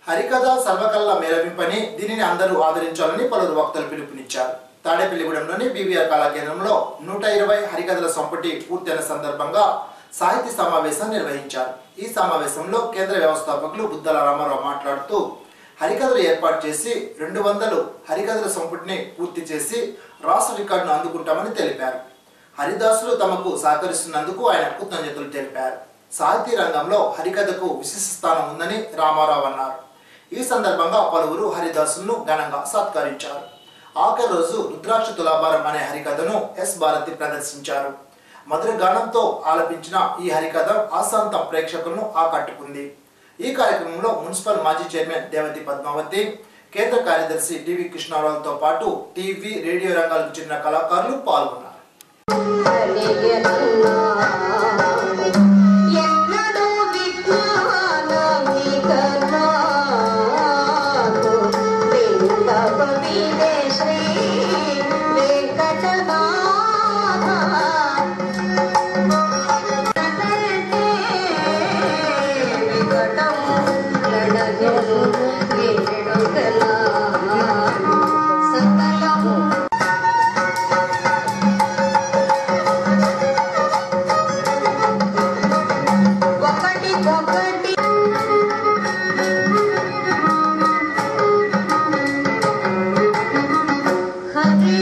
హరికథ సర్వకళ మేళవింపని దీనిని అందరూ ఆదరించాలని పలువురు వక్తలు పిలుపునిచ్చారు తాడేపల్లిగూడెంలోని బీవీఆర్ కళాకేంద్రంలో నూట ఇరవై హరికథల సంపుటి పూర్తయిన సందర్భంగా సాహితీ సమావేశం నిర్వహించారు ఈ సమావేశంలో కేంద్ర వ్యవస్థాపకులు బుద్దల రామారావు మాట్లాడుతూ హరికథలు ఏర్పాటు చేసి రెండు వందలు హరికథల సంపుటిని పూర్తి చేసి రాష్ట్ర రికార్డును అందుకుంటామని తెలిపారు హరిదాసులు తమకు సహకరిస్తున్నందుకు ఆయన కృతజ్ఞతలు తెలిపారు సాహితీ రంగంలో హరికథకు విశిష్ట స్థానం ఉందని రామారావు అన్నారు ఈ సందర్భంగా పలువురు హరిదాసులను ఘనంగా సత్కరించారు ఆఖరి రోజు రుద్రాక్ష తులాభారం అనే హరికథను ఎస్ భారతి ప్రదర్శించారు మధుర గానంతో ఆలపించిన ఈ హరికథ ఆశాంతం ప్రేక్షకులను ఆకట్టుకుంది ఈ కార్యక్రమంలో మున్సిపల్ మాజీ చైర్మన్ దేవతి పద్మావతి కేంద్ర కార్యదర్శి డివి కృష్ణారావుతో పాటు టీవీ రేడియో రంగాలకు చెందిన కళాకారులు పాల్గొన్నారు ఎన్నడూ విజ్ఞానమికనాకు విన్నపమిదే శ్రీ వెంకటనాథ సకలతే వికటం నడగను వేడుకలా సకలము ఒకటి ఒకటి హరి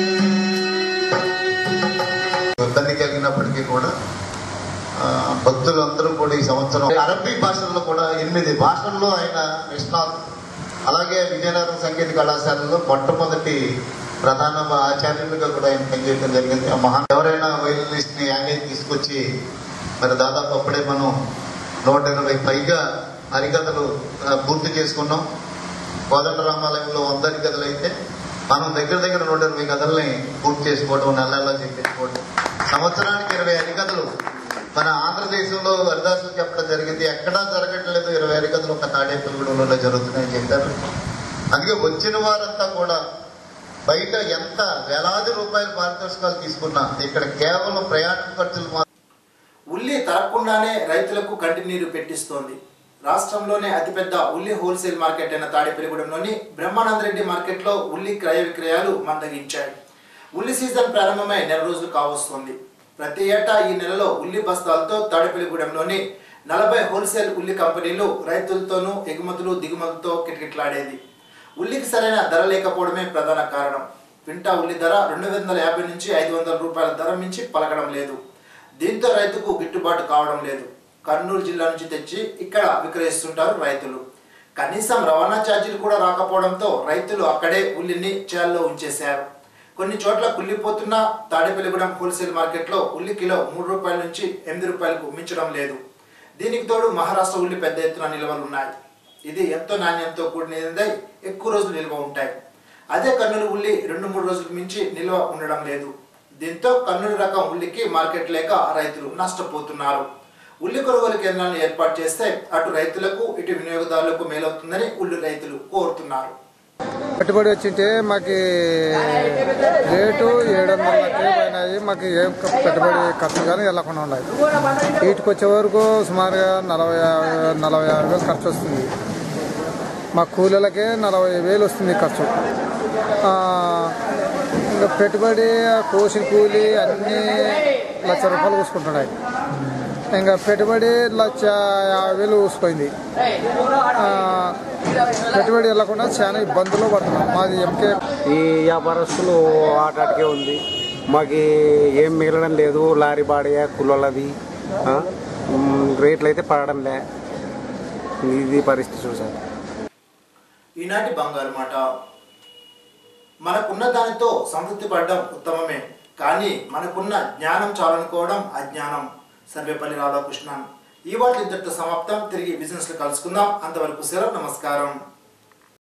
ఇబ్బంది కలిగినప్పటికీ కూడా ఆ, భక్తులందరూ కూడా ఈ సంవత్సరం అరబీ భాషల్లో కూడా ఎనిమిది భాషల్లో ఆయన నిష్ణాలు అలాగే విజయనగరం సంగీత కళాశాలలో మొట్టమొదటి ప్రధాన ఆచార్యులుగా కూడా ఆయన పనిచేయడం జరిగింది ఆ మహా ఎవరైనా వైలినిస్ట్ ని యాంగేజ్ తీసుకొచ్చి మరి దాదాపు అప్పుడే మనం నూట ఇరవై పైగా హరికథలు ఆ, పూర్తి చేసుకున్నాం కోదండ రామాలయంలో వంద హరికథలు అయితే మనం దగ్గర దగ్గర నూట ఇరవై కథల్ని పూర్తి చేసుకోవడం నెల నెలా చెప్పించుకోవడం సంవత్సరానికి ఇరవై హరికథలు మన ఆంధ్రదేశంలో హరిదాసులు చెప్పడం జరిగింది ఎక్కడా జరగట్లేదు ఇరవై హరికథలు ఒక తాడేపల్లిగూడెంలో జరుగుతున్నాయని చెప్పారు అందుకే వచ్చిన వారంతా కూడా బయట ఎంత వేలాది రూపాయల పారితోషికాలు తీసుకున్నా ఇక్కడ కేవలం ప్రయాణ ఖర్చులు మాత్రం ఉల్లి తరగకుండానే రైతులకు కంటి నీరు పెట్టిస్తోంది రాష్ట్రంలోనే అతిపెద్ద ఉల్లి హోల్సేల్ మార్కెట్ అయిన తాడేపల్లిగూడెంలోని బ్రహ్మానంద రెడ్డి మార్కెట్లో ఉల్లి క్రయ విక్రయాలు మందగించాయి ఉల్లి సీజన్ ప్రారంభమై నెల రోజులు కావస్తోంది ప్రతి ఏటా ఈ నెలలో ఉల్లి బస్తాలతో తాడేపల్లిగూడెంలోని నలభై హోల్సేల్ ఉల్లి కంపెనీలు రైతులతోనూ ఎగుమతులు దిగుమతులతో కిటకిటలాడేది ఉల్లికి సరైన ధర లేకపోవడమే ప్రధాన కారణం క్వింటా ఉల్లి ధర రెండు వందల యాభై నుంచి ఐదు వందల రూపాయల ధర మించి పలకడం లేదు దీంతో రైతుకు గిట్టుబాటు కావడం లేదు కర్నూలు జిల్లా నుంచి తెచ్చి ఇక్కడ విక్రయిస్తుంటారు రైతులు కనీసం రవాణా ఛార్జీలు కూడా రాకపోవడంతో రైతులు అక్కడే ఉల్లిని చేల్లో ఉంచేశారు కొన్ని చోట్ల కుళ్ళిపోతున్న తాడేపల్లిగూడెం హోల్సేల్ మార్కెట్లో ఉల్లి కిలో మూడు రూపాయల నుంచి ఎనిమిది రూపాయలకు మించడం లేదు దీనికి తోడు మహారాష్ట్ర ఉల్లి పెద్ద ఎత్తున నిల్వలు ఉన్నాయి ఇది ఎంతో నాణ్యంతో కూడినదై ఎక్కువ రోజులు నిల్వ ఉంటాయి అదే కర్నూలు ఉల్లి రెండు మూడు రోజులకు మించి నిల్వ ఉండడం లేదు దీంతో కర్నూలు రకం ఉల్లికి మార్కెట్ లేక రైతులు నష్టపోతున్నారు ఉల్లి కొనుగోలు కేంద్రాలను ఏర్పాటు చేస్తే అటు రైతులకు ఇటు వినియోగదారులకు మేలవుతుందని ఉల్లి రైతులు కోరుతున్నారు పెట్టుబడి వచ్చింటే మాకు రేటు ఏడు వందల లక్షలు పోయినాయి మాకు ఏం క- పెట్టుబడి ఖర్చు కానీ వెళ్ళకుండా ఉన్నాయి వీటికి వచ్చే వరకు సుమారుగా నలభై యా- నలభై యాభై వేలు ఖర్చు వస్తుంది మా కూలీలకే నలభై వేలు వస్తుంది ఖర్చు ఆ, ఇంకా పెట్టుబడి కోసిన కూలి అన్నీ లక్ష రూపాయలు కూసుకుంటున్నాయి ఇంకా పెట్టుబడి లక్ష యాభై వేలు ఊసిపోయింది ఆ, పెట్టుబడి వెళ్ళకుండా చాలా ఇబ్బందులు పడుతున్నాం మాది ఎంకే ఈ వ్యాపారస్తులు ఆటాటికే ఉంది మాకు ఏం మిగలడం లేదు లారీ బాడియా కుల్లది రేట్లు అయితే పడడం లే ఇది పరిస్థితి చూసారు ఈనాటి బంగారు మాట మనకున్న దానితో సంతృప్తి పడడం ఉత్తమమే కానీ మనకున్న జ్ఞానం చాలనుకోవడం అజ్ఞానం సర్వేపల్లి రాధాకృష్ణన్ ఈ వాటి ఇంతటితో సమాప్తం తిరిగి బిజినెస్ లో కలుసుకుందాం అంతవరకు సెలవు నమస్కారం